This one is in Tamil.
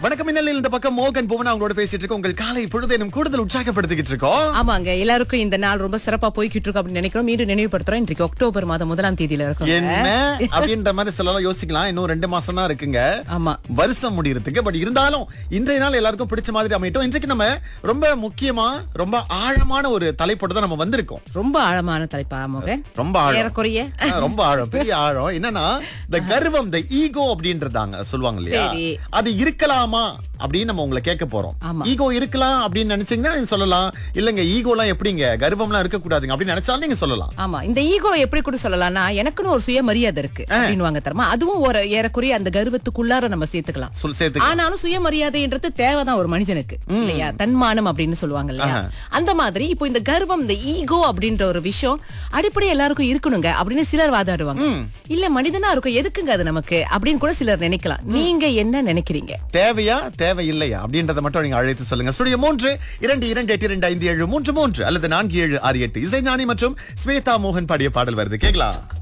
வணக்கம் மின்னலில் இந்த பக்கம் மோகன் புவனா அவங்களோட பேசிட்டு இருக்கோம் உங்கள் காலை பொழுதேனும் கூடுதல் உற்சாகப்படுத்திக்கிட்டு இருக்கோம் ஆமாங்க எல்லாருக்கும் இந்த நாள் ரொம்ப சிறப்பா போய்கிட்டு இருக்கு அப்படின்னு நினைக்கிறோம் மீண்டும் நினைவுபடுத்துறோம் இன்றைக்கு அக்டோபர் மாதம் முதலாம் தேதியில இருக்கோம் என்ன அப்படின்ற மாதிரி சிலலாம் யோசிக்கலாம் இன்னும் ரெண்டு மாசம் தான் இருக்குங்க ஆமா வருஷம் முடியறதுக்கு பட் இருந்தாலும் இன்றைய நாள் எல்லாருக்கும் பிடிச்ச மாதிரி அமையட்டும் இன்றைக்கு நம்ம ரொம்ப முக்கியமா ரொம்ப ஆழமான ஒரு தலைப்போட்டு தான் நம்ம வந்திருக்கோம் ரொம்ப ஆழமான தலைப்பா மோகன் ரொம்ப ஆழம் ஏறக்குறைய ஆ, ரொம்ப ஆழம் பெரிய ஆழம் என்னன்னா இந்த கர்வம் இந்த ஈகோ அப்படின்றதாங்க சொல்லுவாங்க இல்லையா சரி. அது இருக்கலாமா அப்படின்னு நம்ம உங்களை கேட்க போறோம் ஆமா. ஈகோ இருக்கலாம் அப்படின்னு நினைச்சீங்கன்னா நீங்க சொல்லலாம் இல்லங்க ஈகோலாம் எப்படிங்க கர்வம்லாம் இருக்க கூடாதுங்க அப்படின்னு நினைச்சாலும் நீங்க சொல்லலாம் ஆமா இந்த ஈகோ எப்படி கூட சொல்லலாம்னா எனக்குன்னு ஒரு சுயமரியாதை இருக்கு அப்படின்னுவாங்க தரமா அதுவும் ஒரு ஏறக்குறைய அந்த கர்வத்துக்குள்ளார நம்ம சேர்த்துக்கலாம் சொல் சேர்த்து ஆனாலும் சுயமரியாதைன்றது தேவைதான் ஒரு மனுஷனுக்கு இல்லையா தன்மானம் அப்படின்னு சொல்லுவாங்க இல்லையா அந்த மாதிரி இப்போ இந்த கர்வம் இந்த ஈகோ அப்படின்ற ஒரு விஷயம் அடிப்படை எல்லாருக்கும் இருக்கணுங்க அப்படின்னு சிலர் வாதாடுவாங்க இல்ல மனிதனா இருக்கும் எதுக்குங்க அது நமக்கு அப்படின்னு கூட சிலர் நினைக்கலாம் நீங்க என்ன நினைக்கிறீங்க தேவையா தேவையில்லையா அப்படின்றத மட்டும் நீங்க அழைத்து சொல்லுங்க ஸ்டுடியோ மூன்று இரண்டு இரண்டு எட்டு இரண்டு ஐந்து ஏழு மூன்று மூன்று அல்லது நான்கு ஏழு ஆறு எட்டு இசைஞானி மற்றும் ஸ்வேதா மோகன் பாடிய பாடல் வருது கேக்கலாம்